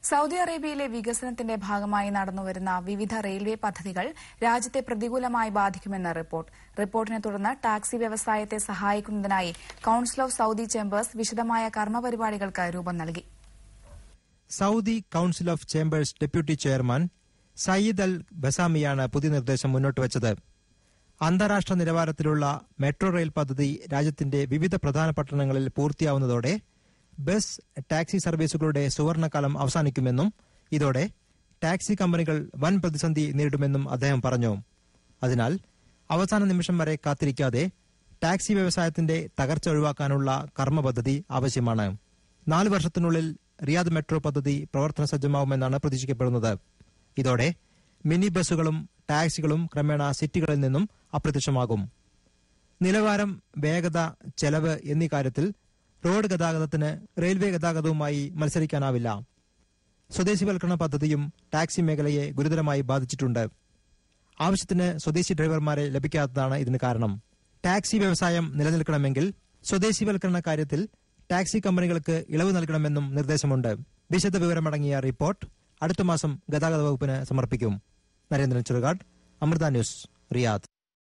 Saudi അറേബ്യയിലെ വികസനത്തിന്റെ ഭാഗമായി നടന്നുവരുന്ന വിവിധ റെയിൽവേ പദ്ധതികൾ രാജ്യത്തെ പ്രതികൂലമായി ബാധിക്കുമെന്ന് റിപ്പോർട്ട് റിപ്പോർട്ടിനെ തുടർന്ന് ടാക്സി വ്യവസായത്തെ സഹായിക്കുന്നതിനായി കൌൺസിൽ ഓഫ് സൌദി ചേംബേഴ്സ് വിശദമായ കർമ്മപരിപാടികൾക്ക് രൂപം നൽകി Saudi council of chambers deputy chairman Sayyid al ബസാമിയാണ് പുതിയ നിർദ്ദേശം മുന്നോട്ട് വച്ചത് അന്താരാഷ്ട്ര നിലവാരത്തിലുള്ള മെട്രോ റെയിൽ പദ്ധതി രാജ്യത്തിന്റെ വിവിധ പ്രധാന പട്ടണങ്ങളിൽ പൂർത്തിയാവുന്നതോടെ ബസ് ടാക്സി സർവീസുകളുടെ സുവർണകാലം അവസാനിക്കുമെന്നും ഇതോടെ ടാക്സി കമ്പനികൾ വൻ പ്രതിസന്ധി നേരിടുമെന്നും അദ്ദേഹം പറഞ്ഞു അതിനാൽ അവസാന നിമിഷം വരെ കാത്തിരിക്കാതെ ടാക്സി വ്യവസായത്തിന്റെ തകർച്ച ഒഴിവാക്കാനുള്ള കർമ്മ പദ്ധതി ആവശ്യമാണ് നാല് വർഷത്തിനുള്ളിൽ റിയാദ് മെട്രോ പദ്ധതി പ്രവർത്തന സജ്ജമാവുമെന്നാണ് പ്രതീക്ഷിക്കപ്പെടുന്നത് ഇതോടെ മിനി ബസ്സുകളും ടാക്സികളും ക്രമേണ സിറ്റികളിൽ നിന്നും അപ്രത്യക്ഷമാകും നിലവാരം വേഗത ചെലവ് എന്നീ കാര്യത്തിൽ റോഡ് ഗതാഗതത്തിന് റെയിൽവേ ഗതാഗതവുമായി മത്സരിക്കാനാവില്ല സ്വദേശിവൽക്കരണ പദ്ധതിയും ടാക്സി മേഖലയെ ഗുരുതരമായി ബാധിച്ചിട്ടുണ്ട് ആവശ്യത്തിന് സ്വദേശി ഡ്രൈവർമാരെ ലഭിക്കാത്തതാണ് ഇതിന് കാരണം ടാക്സി വ്യവസായം നിലനിൽക്കണമെങ്കിൽ സ്വദേശിവൽക്കരണ കാര്യത്തിൽ ടാക്സി കമ്പനികൾക്ക് ഇളവ് നൽകണമെന്നും നിർദ്ദേശമുണ്ട് വിശദ വിവരമടങ്ങിയ റിപ്പോർട്ട് അടുത്ത മാസം ഗതാഗത വകുപ്പിന് സമർപ്പിക്കും നരേന്ദ്രൻ ചെറുകാട് അമൃത ന്യൂസ് റിയാദ്